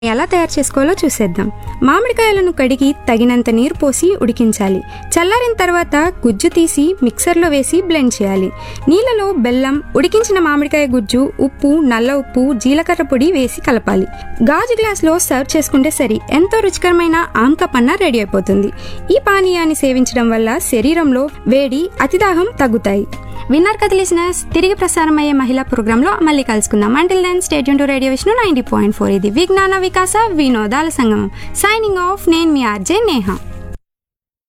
ఎలా తయారు చేసుకోవాలో చూసేద్దాం మామిడికాయలను కడిగి తగినంత నీరు పోసి ఉడికించాలి చల్లారిన తర్వాత గుజ్జు తీసి మిక్సర్లో వేసి బ్లెండ్ చేయాలి నీళ్ళలో బెల్లం ఉడికించిన మామిడికాయ గుజ్జు ఉప్పు నల్ల ఉప్పు జీలకర్ర పొడి వేసి కలపాలి గాజు గ్లాస్లో సర్వ్ చేసుకుంటే సరి ఎంతో రుచికరమైన ఆమ్క పన్న రెడీ అయిపోతుంది ఈ పానీయాన్ని సేవించడం వల్ల శరీరంలో వేడి అతిదాహం తగ్గుతాయి విన్నర్ కథ లిసినర్స్ తిరిగి ప్రసారం అయ్యే మహిళా ప్రోగ్రాంలో మళ్ళీ కలుసుకుందాం until then state to radio Vishnu ninety point four ఇది విజ్ఞాన వికాస వినోదాల సంగమం సైనింగ్ ఆఫ్ నేను మీ ఆర్జే నేహా